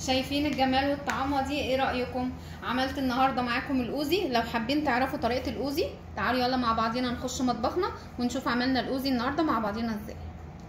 شايفين الجمال والطعامه دي ايه رايكم عملت النهارده معاكم الاوزي لو حابين تعرفوا طريقه الاوزي تعالوا يلا مع بعضينا نخش مطبخنا ونشوف عملنا الاوزي النهارده مع بعضينا ازاي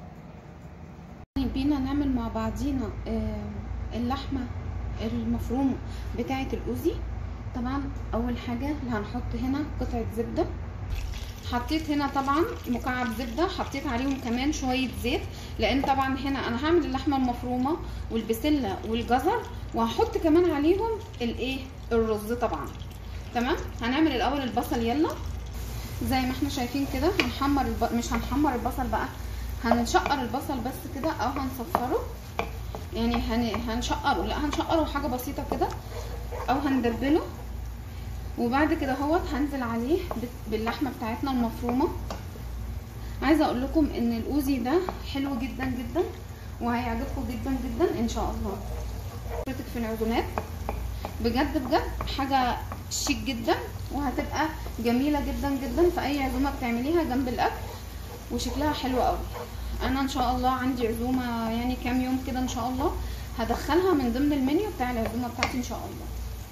بينا نعمل مع بعضينا اللحمه المفرومه بتاعه الاوزي طبعا اول حاجه اللي هنحط هنا قطعه زبده حطيت هنا طبعا مكعب زبده حطيت عليهم كمان شويه زيت لان طبعا هنا انا هعمل اللحمه المفرومه والبسله والجزر وهحط كمان عليهم الايه الرز طبعا تمام هنعمل الاول البصل يلا زي ما احنا شايفين كده هنحمر الب... مش هنحمر البصل بقى هنشقر البصل بس كده او هنصفره يعني هن... هنشقره لا هنشقره حاجه بسيطه كده او هندبله وبعد كده اهوت هنزل عليه باللحمه بتاعتنا المفرومه عايزه اقول لكم ان الاوزي ده حلو جدا جدا وهيعجبكم جدا جدا ان شاء الله في العزومات بجد بجد حاجه شيك جدا وهتبقى جميله جدا جدا في اي عزومه بتعمليها جنب الاكل وشكلها حلو قوي انا ان شاء الله عندي عزومه يعني كام يوم كده ان شاء الله هدخلها من ضمن المنيو بتاع العزومه بتاعتي ان شاء الله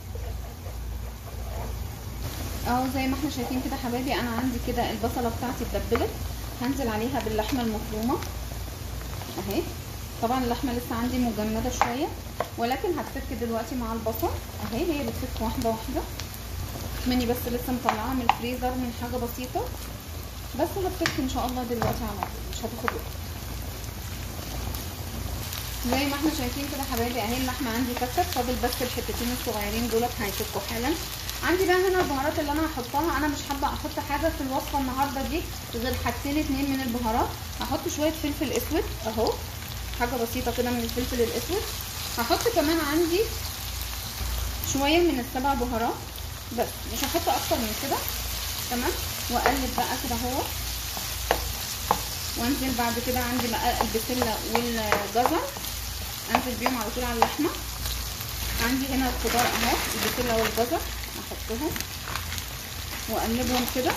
اهو زي ما احنا شايفين كده حبايبي انا عندي كده البصله بتاعتي اتبلت هنزل عليها باللحمه المفرومه اهي طبعا اللحمه لسه عندي مجمده شويه ولكن هتفك دلوقتي مع البصل اهي هي بتفك واحده واحده مني بس لسه مطلعاها من الفريزر من حاجه بسيطه بس هتفك ان شاء الله دلوقتي على طول مش هتاخد وقت زي ما احنا شايفين كده حبايبي اهي اللحمه عندي فكت فاضل بس الحتتين الصغيرين دولت هيفكوا حالا عندي بقى هنا البهارات اللي انا هحطها انا مش حابه احط حاجه في الوصفه النهارده دي غير حاجتين اتنين من البهارات هحط شويه فلفل اسود اهو حاجه بسيطه كده من الفلفل الاسود هحط كمان عندي شويه من السبع بهارات بس مش هحط اكتر من كده تمام واقلب بقى كده اهو وانزل بعد كده عندي بقى البسله والجزر انزل بيهم على طول على اللحمه عندي هنا الخضار اهو البسله والجزر احطهم واقلبهم كده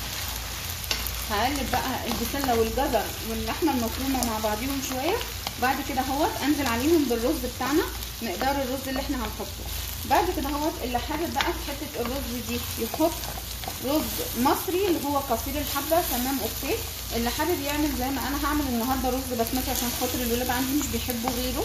هقلب بقى البسله والجزر واللحمه المفرومه مع بعضيهم شويه بعد كده اهوت انزل عليهم بالرز بتاعنا مقدار الرز اللي احنا هنحطه بعد كده اهوت اللي حابب بقى في حته الرز دي يحط رز مصري اللي هو قصير الحبه تمام اوكي اللي حابب يعمل زي ما انا هعمل النهارده رز بسمتي عشان خاطر الولاد عندي مش بيحبوا غيره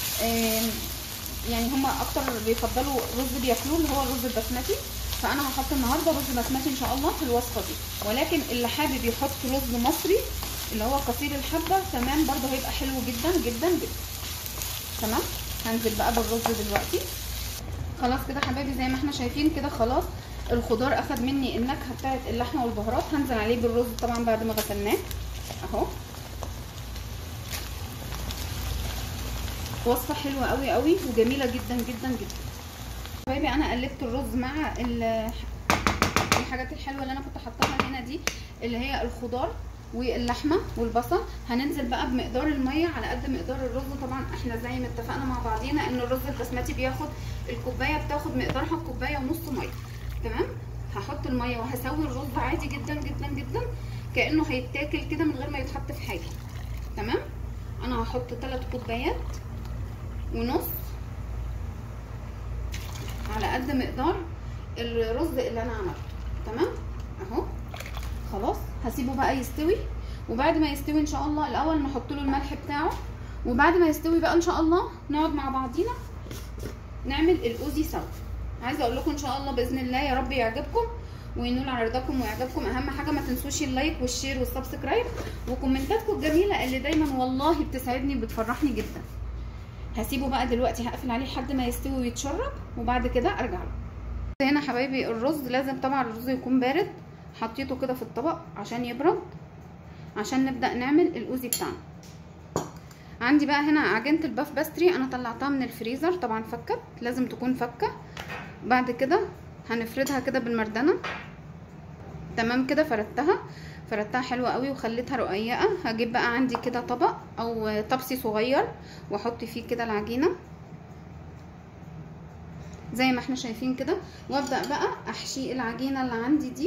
يعني هما اكتر بيفضلوا رز بياكلوه اللي هو الرز البسمتي فانا هحط النهارده رز بسمتي ان شاء الله في الوصفه دي ولكن اللي حابب يحط رز مصري اللي هو قصير الحبه تمام برده هيبقى حلو جدا جدا جدا تمام هنزل بقى بالرز دلوقتي خلاص كده حبايبي زي ما احنا شايفين كده خلاص الخضار اخد مني النكهه بتاعت اللحمه والبهارات هنزل عليه بالرز طبعا بعد ما غسلناه اهو وصفه حلوه قوي قوي وجميله جدا جدا جدا حبايبي انا قلبت الرز مع الحاجات الحلوه اللي انا كنت حاطاها هنا دي اللي هي الخضار واللحمه والبصل هننزل بقى بمقدار الميه على قد مقدار الرز طبعا احنا زي ما اتفقنا مع بعضينا ان الرز البسمتي بياخد الكوبايه بتاخد مقدارها كوبايه ونص ميه تمام هحط الميه وهسوي الرز عادي جدا جدا جدا كانه هيتاكل كده من غير ما يتحط في حاجه تمام انا هحط 3 كوبايات ونص على قد مقدار الرز اللي انا عملته تمام اهو خلاص هسيبه بقى يستوي وبعد ما يستوي ان شاء الله الاول نحط له الملح بتاعه وبعد ما يستوي بقى ان شاء الله نقعد مع بعضينا نعمل الاوزي سوا عايزه اقول لكم ان شاء الله باذن الله يا رب يعجبكم وينول على رضاكم ويعجبكم اهم حاجه ما تنسوش اللايك والشير والسبسكرايب وكومنتاتكم الجميله اللي دايما والله بتسعدني وبتفرحني جدا هسيبه بقى دلوقتي هقفل عليه لحد ما يستوي ويتشرب وبعد كده ارجع له هنا حبايبي الرز لازم طبعا الرز يكون بارد حطيته كده في الطبق عشان يبرد عشان نبدا نعمل الاوزي بتاعنا عندي بقى هنا عجينه الباف باستري انا طلعتها من الفريزر طبعا فكت لازم تكون فكه بعد كده هنفردها كده بالمردنه تمام كده فردتها فردتها حلوه قوي وخليتها رقيقه هجيب بقى عندي كده طبق او طبسي صغير واحط فيه كده العجينه زي ما احنا شايفين كده وابدا بقى احشي العجينه اللي عندي دي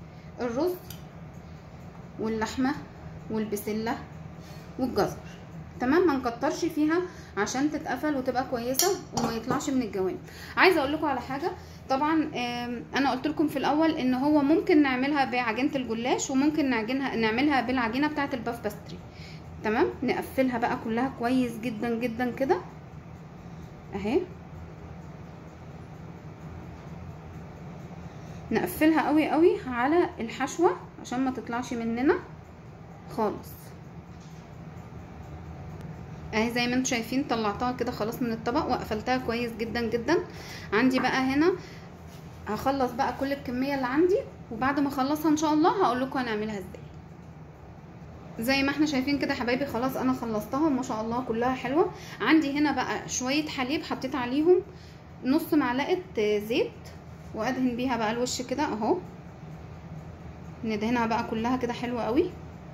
بالرز واللحمه والبسله والجزر تمام ما نكترش فيها عشان تتقفل وتبقى كويسه وما يطلعش من الجوانب عايزه اقول لكم على حاجه طبعا انا قلت لكم في الاول ان هو ممكن نعملها بعجينه الجلاش وممكن نعجنها نعملها بالعجينه بتاعه الباف باستري تمام نقفلها بقى كلها كويس جدا جدا كده اهي نقفلها قوي قوي على الحشوه عشان ما تطلعش مننا خالص اهي زي ما انتم شايفين طلعتها كده خلاص من الطبق وقفلتها كويس جدا جدا عندي بقى هنا هخلص بقى كل الكميه اللي عندي وبعد ما اخلصها ان شاء الله هقول لكم هنعملها ازاي زي ما احنا شايفين كده حبايبي خلاص انا خلصتها ما شاء الله كلها حلوه عندي هنا بقى شويه حليب حطيت عليهم نص معلقه زيت وادهن بيها بقى الوش كده اهو ندهنها بقى كلها كده حلوه قوي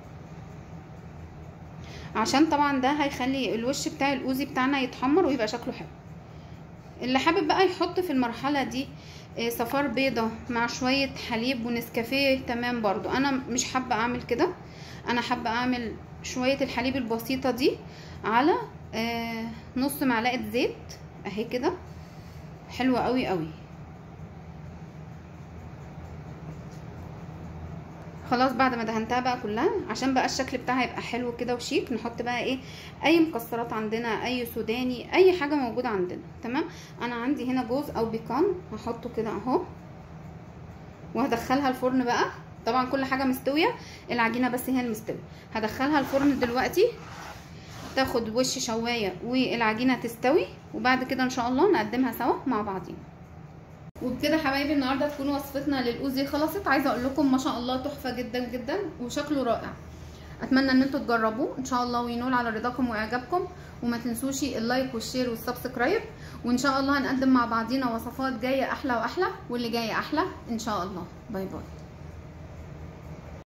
عشان طبعا ده هيخلي الوش بتاع الاوزي بتاعنا يتحمر ويبقى شكله حلو اللي حابب بقى يحط في المرحله دي صفار بيضة مع شوية حليب ونسكافيه تمام برضو انا مش حابة اعمل كده انا حابة اعمل شوية الحليب البسيطة دي على نص معلقة زيت اهي كده حلوة قوي قوي خلاص بعد ما دهنتها بقى كلها عشان بقى الشكل بتاعها يبقى حلو كده وشيك نحط بقى ايه اي مكسرات عندنا اي سوداني اي حاجه موجوده عندنا تمام انا عندي هنا جوز او بيكان هحطه كده اهو وهدخلها الفرن بقى طبعا كل حاجه مستويه العجينه بس هي المستويه هدخلها الفرن دلوقتي تاخد وش شوايه والعجينه تستوي وبعد كده ان شاء الله نقدمها سوا مع بعضينا وبكده حبايبي النهارده تكون وصفتنا للاوزي خلصت عايزه اقول لكم ما شاء الله تحفه جدا جدا وشكله رائع اتمنى ان انتوا تجربوه ان شاء الله وينول على رضاكم واعجابكم وما تنسوش اللايك والشير والسبسكرايب وان شاء الله هنقدم مع بعضينا وصفات جايه احلى واحلى واللي جاي احلى ان شاء الله باي باي